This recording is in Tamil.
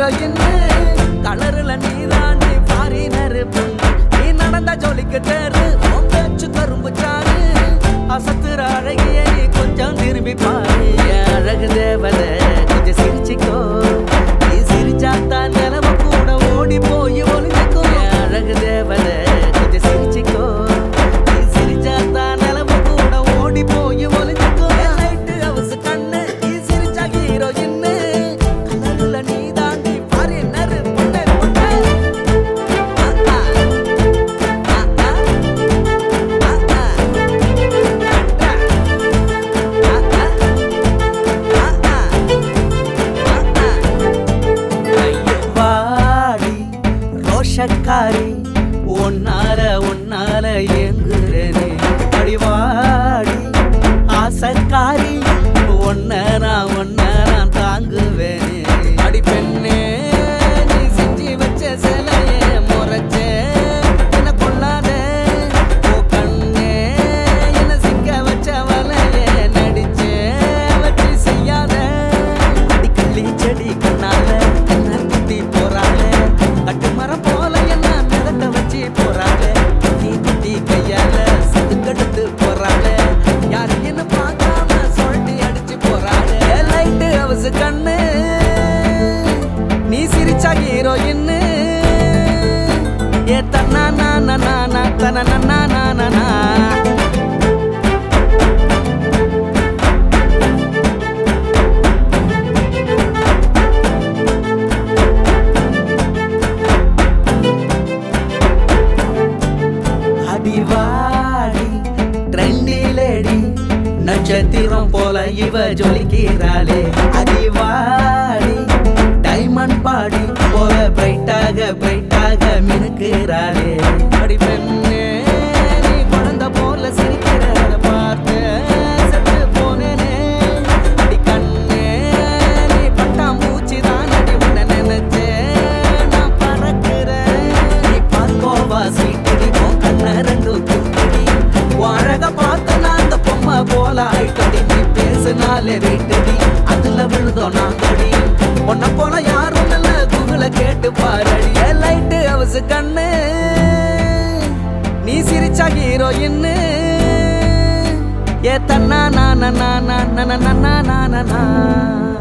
ஹீரோயின் கலருல நீ தாண்டி ஃபாரினர் பொண்ணு நீ நடந்த ஜோலிக்கு தேரு உன் பேச்சு கரும்பு சாறு அசத்துற அழகிய நீ கொஞ்சம் திரும்பி பாரு என் அழகு தேவதை கொஞ்சம் சிரிச்சுக்கோ நீ சிரிச்சாத்தான் நிலவு கூட ஓடி போய் ஒளிஞ்சுக்கோ என் அழகு தேவதை கொஞ்சம் சிரிச்சுக்கோ நீ சிரிச்சாத்தான் நிலவு கூட ஓடி போய் ஒளிஞ்சுக்கோ லைட்டு அவசு கண்ணு நீ சிரிச்சா ஹீரோயின் கலருல நீ தாண்டி பாரு நறு பொண்ணு பொண்ணு ஆ, ஆ. ஆ, ஆ. ஆ, ஆ. வாடி ரோஷக்காரி ஒன்னால ஒன்னால ஏங்குறேனே அடிவாடி ஆசக்காரி ஒன்ன நான் ஒன்ன நான் தாங்குவேனே அடி பெண்ணே நீ செஞ்சு வச்ச சிலையே முறைச்சே என்ன கொள்ளாதே ஓ கண்ணே என்ன சிக்க வச்ச வலையே நடிச்சே வச்சு செய்யாத அடிக்கள்ளி செடி கண்ணால என்ன குத்தி போறாளே கட்டு மரம் போல என்ன மிதக்க வச்சு போறாளே குத்தி குத்தி கையால சதுக்கெடுத்து போறாளே யாரு என்ன பார்க்காம சொல்லி அடிச்சு போறாளே லைட்டு அவசு கண்ணு நீ சிரிச்சா ஹீரோயின் ஏ தன்னா நானா நானா தன நன்னா நானா அடிவாடி ட்ரெண்டிலேடி நட்சத்திரம் போல இவ ஜொலிக்கிறாளே அடிவாடி டைமண்ட் பாடி போல பிரைட்டாக பிரைட்டாக மினுக்கிறாளே அடி பெண்ணே நீ குழந்தை போல சிரிக்கிறத பார்த்து செத்து போனேனே அடி கண்ணே நீ பட்டாம்பூச்சி தான் அடி உன்னை நினைச்சேன் நான் பறக்கிறேன் நீ பார்க்கோவா சீட்டடி உன் கண்ண ரெண்டும் தூக்கடி அழக பார்த்து நான் அந்த பொம்மை போல ஆயிட்டடி நீ பேசுனாலே வீட்டடி அதுல விழுதோம் நாங்கடி உன்னை போல யாரும் இல்ல கூகுள கேட்டு பாரடி லைட்டு அவசு கண்ணு நீ சிரிச்சா ஹீரோயின் ஏ தன்னா நானா நானா நானா நானா நானா